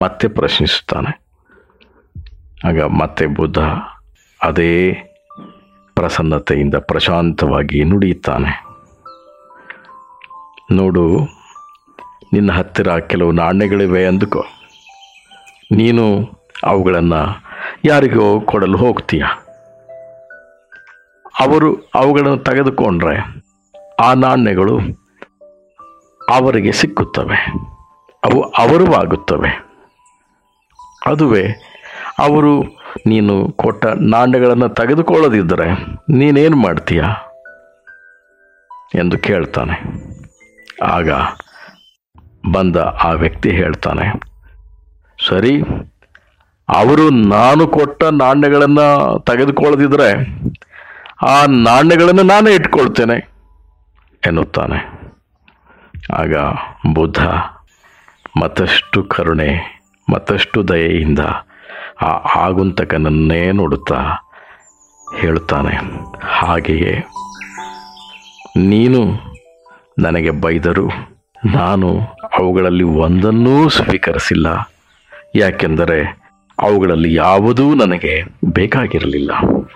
ಮತ್ತೆ ಪ್ರಶ್ನಿಸುತ್ತಾನೆ ಆಗ ಮತ್ತೆ ಬುದ್ಧ ಅದೇ ಪ್ರಸನ್ನತೆಯಿಂದ ಪ್ರಶಾಂತವಾಗಿ ನುಡಿಯುತ್ತಾನೆ ನೋಡು ನಿನ್ನ ಹತ್ತಿರ ಕೆಲವು ನಾಣ್ಯಗಳಿವೆ ಅಂದುಕೋ ನೀನು ಅವುಗಳನ್ನು ಯಾರಿಗೋ ಕೊಡಲು ಹೋಗ್ತೀಯ ಅವರು ಅವುಗಳನ್ನು ತೆಗೆದುಕೊಂಡ್ರೆ ಆ ನಾಣ್ಯಗಳು ಅವರಿಗೆ ಸಿಕ್ಕುತ್ತವೆ ಅವು ಅವರು ಆಗುತ್ತವೆ ಅದುವೇ ಅವರು ನೀನು ಕೊಟ್ಟ ನಾಣ್ಯಗಳನ್ನು ತೆಗೆದುಕೊಳ್ಳದಿದ್ದರೆ ನೀನೇನು ಮಾಡ್ತೀಯ ಎಂದು ಕೇಳ್ತಾನೆ ಆಗ ಬಂದ ಆ ವ್ಯಕ್ತಿ ಹೇಳ್ತಾನೆ ಸರಿ ಅವರು ನಾನು ಕೊಟ್ಟ ನಾಣ್ಯಗಳನ್ನು ತೆಗೆದುಕೊಳ್ಳದಿದ್ದರೆ ಆ ನಾಣ್ಯಗಳನ್ನು ನಾನೇ ಇಟ್ಕೊಳ್ತೇನೆ ಎನ್ನುತ್ತಾನೆ ಆಗ ಬುದ್ಧ ಮತ್ತಷ್ಟು ಕರುಣೆ ಮತ್ತಷ್ಟು ದಯೆಯಿಂದ ಆ ಆಗುಂತಕನನ್ನೇ ನೋಡುತ್ತಾ ಹೇಳುತ್ತಾನೆ ಹಾಗೆಯೇ ನೀನು ನನಗೆ ಬೈದರು ನಾನು ಅವುಗಳಲ್ಲಿ ಒಂದನ್ನೂ ಸ್ವೀಕರಿಸಿಲ್ಲ ಯಾಕೆಂದರೆ ಅವುಗಳಲ್ಲಿ ಯಾವುದೂ ನನಗೆ ಬೇಕಾಗಿರಲಿಲ್ಲ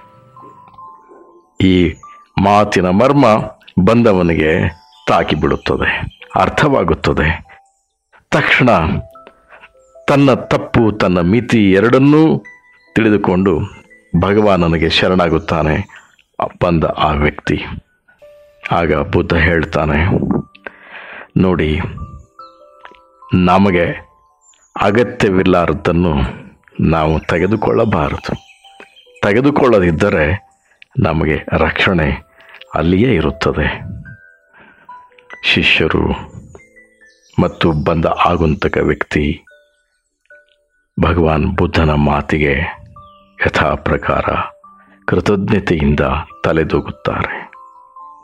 ಈ ಮಾತಿನ ಮರ್ಮ ಬಂದವನಿಗೆ ತಾಕಿಬಿಡುತ್ತದೆ ಅರ್ಥವಾಗುತ್ತದೆ ತಕ್ಷಣ ತನ್ನ ತಪ್ಪು ತನ್ನ ಮಿತಿ ಎರಡನ್ನೂ ತಿಳಿದುಕೊಂಡು ಭಗವಾನನಿಗೆ ಶರಣಾಗುತ್ತಾನೆ ಬಂದ ಆ ವ್ಯಕ್ತಿ ಆಗ ಬುದ್ಧ ಹೇಳ್ತಾನೆ ನೋಡಿ ನಮಗೆ ಅಗತ್ಯವಿಲ್ಲಾರದ್ದನ್ನು ನಾವು ತೆಗೆದುಕೊಳ್ಳಬಾರದು ತೆಗೆದುಕೊಳ್ಳದಿದ್ದರೆ ನಮಗೆ ರಕ್ಷಣೆ ಅಲ್ಲಿಯೇ ಇರುತ್ತದೆ ಶಿಷ್ಯರು ಮತ್ತು ಬಂದ ಆಗುಂತಕ ವ್ಯಕ್ತಿ ಭಗವಾನ್ ಬುದ್ಧನ ಮಾತಿಗೆ ಯಥಾ ಪ್ರಕಾರ ಕೃತಜ್ಞತೆಯಿಂದ ತಲೆದೂಗುತ್ತಾರೆ